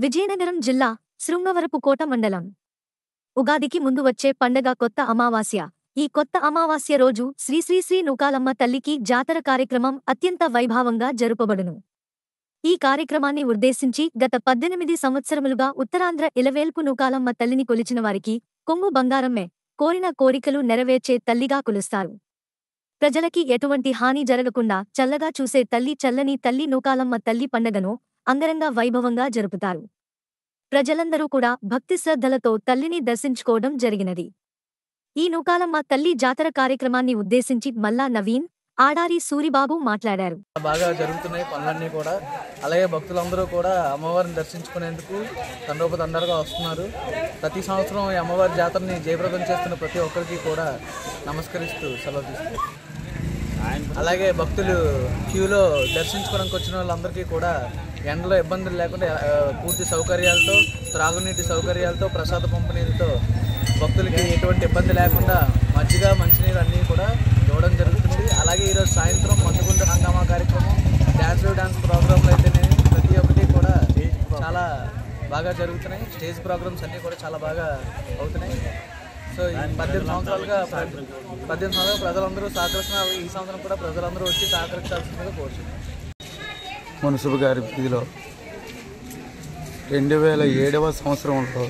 విజయనగరం జిల్లా శృంగవరపుకోట మండలం ఉగాదికి ముందు వచ్చే పండగ కొత్త అమావాస్య ఈ కొత్త అమావాస్య రోజు శ్రీ శ్రీ శ్రీ నూకాలమ్మ తల్లికి జాతర కార్యక్రమం అత్యంత వైభవంగా జరుపబడును ఈ కార్యక్రమాన్ని ఉద్దేశించి గత పద్దెనిమిది సంవత్సరములుగా ఉత్తరాంధ్ర ఇలవేల్పు నూకాలమ్మ తల్లిని కొలిచిన వారికి కొంగు బంగారమ్మే కోరిన కోరికలు నెరవేర్చే తల్లిగా కొలుస్తారు ప్రజలకి ఎటువంటి హాని జరగకుండా చల్లగా చూసే తల్లి చల్లని తల్లి నూకాలమ్మ తల్లి పండగను అంగరంగ వైభవంగా జరుపుతారు ప్రజలందరూ కూడా భక్తి శ్రద్ధలతో తల్లిని దర్శించుకోవడం జరిగినది ఈ నూకాలమ్మ తల్లి జాతర కార్యక్రమాన్ని ఉద్దేశించి మల్లా నవీన్ ఆడారి సూరిబాబు మాట్లాడారు బాగా జరుగుతున్నాయి పనులన్నీ కూడా అలాగే భక్తులందరూ కూడా అమ్మవారిని దర్శించుకునేందుకు తండోపతండాలుగా వస్తున్నారు ప్రతి సంవత్సరం ఈ అమ్మవారి జాతరని జయప్రదం చేస్తున్న ప్రతి ఒక్కరికి కూడా నమస్కరిస్తూ సెలవు తీసుకుంటారు అలాగే భక్తులు క్యూలో దర్శించుకోవడానికి వచ్చిన వాళ్ళందరికీ కూడా ఎండలో ఇబ్బందులు లేకుండా ఆ, పూర్తి సౌకర్యాలతో త్రాగునీటి సౌకర్యాలతో ప్రసాద పంపిణీలతో భక్తులకి ఎటువంటి ఇబ్బంది లేకుండా మజ్జిగ మంచినీరు అన్నీ కూడా ఇవ్వడం జరుగుతుంది అలాగే ఈరోజు సాయంత్రం మందుగుండ హంగామా కార్యక్రమం డ్యాన్స్ డ్యాన్స్ ప్రోగ్రాంలు అయితేనేమి ప్రతి ఒక్కటి కూడా చాలా బాగా జరుగుతున్నాయి స్టేజ్ ప్రోగ్రామ్స్ అన్నీ కూడా చాలా బాగా అవుతున్నాయి సో ఈ పద్దెనిమిది సంవత్సరాలుగా ప్ర- పద్దెనిమిది సంవత్సరాలు ప్రజలందరూ సహకరిస్తున్నారు ఈ సంవత్సరం కూడా ప్రజలందరూ వచ్చి సహకరించాల్సిందిగా కోరుచున్నాను మున్సిపల్ గారి వీధిలో రెండు వేల ఏడవ సంవత్సరంలో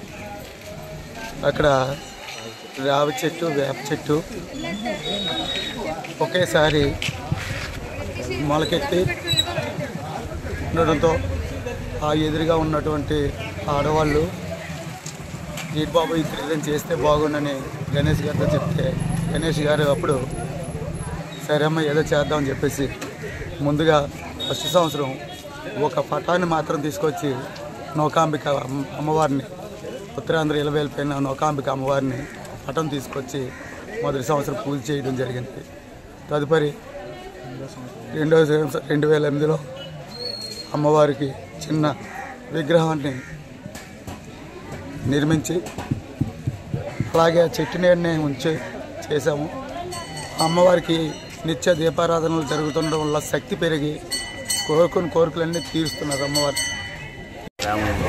అక్కడ రావి చెట్టు వేప చెట్టు ఒకేసారి మొలకెత్తి ఉండడంతో ఆ ఎదురుగా ఉన్నటువంటి ఆడవాళ్ళు ఈ బాబు ఇక్కడ ఏదైనా చేస్తే బాగుండని గణేష్ గారితో చెప్తే గణేష్ గారు అప్పుడు సరే అమ్మ ఏదో చేద్దామని చెప్పేసి ముందుగా ఫస్ట్ సంవత్సరం ఒక పటాన్ని మాత్రం తీసుకొచ్చి నౌకాంబిక అమ్మ- అమ్మవారిని ఉత్తరాంధ్ర ఇలవేలిపోయిన నౌకాంబిక అమ్మవారిని పటం తీసుకొచ్చి మొదటి సంవత్సరం పూజ చేయడం జరిగింది తదుపరి రెండో సంవత్సరం రెండు వేల ఎనిమిదిలో అమ్మవారికి చిన్న విగ్రహాన్ని నిర్మించి అలాగే ఆ చెట్టు నీడనే ఉంచి చేశాము అమ్మవారికి నిత్య దీపారాధనలు జరుగుతుండడం వల్ల శక్తి పెరిగి కోరుకుని కోరికలన్నీ తీరుస్తున్నారు అమ్మవారు గ్రామంలో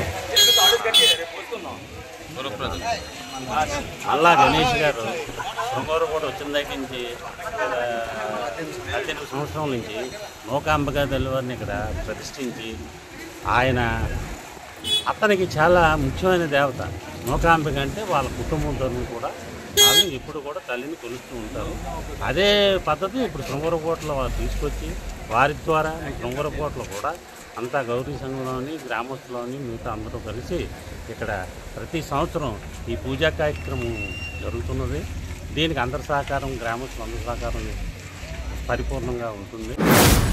గురుప్రదం అల్లా గణేష్ గారు సోమవారు కూడా వచ్చిన దగ్గర నుంచి ఇక్కడ పద్దెనిమిది సంవత్సరం నుంచి నౌకాంబగా తల్లివారిని ఇక్కడ ప్రతిష్ఠించి ఆయన అతనికి చాలా ముఖ్యమైన దేవత నౌకాంబిక అంటే వాళ్ళ కుటుంబంతో కూడా వాళ్ళు ఇప్పుడు కూడా తల్లిని కొలుస్తూ ఉంటారు అదే పద్ధతి ఇప్పుడు శృంగరకోటలో వారు తీసుకొచ్చి వారి ద్వారా శృంగరకోటలో కూడా అంతా గౌరీ సంఘంలోని గ్రామస్తులోని మిగతా అందరూ కలిసి ఇక్కడ ప్రతి సంవత్సరం ఈ పూజా కార్యక్రమం జరుగుతున్నది దీనికి అందరి సహకారం గ్రామస్తులు అందరి సహకారం పరిపూర్ణంగా ఉంటుంది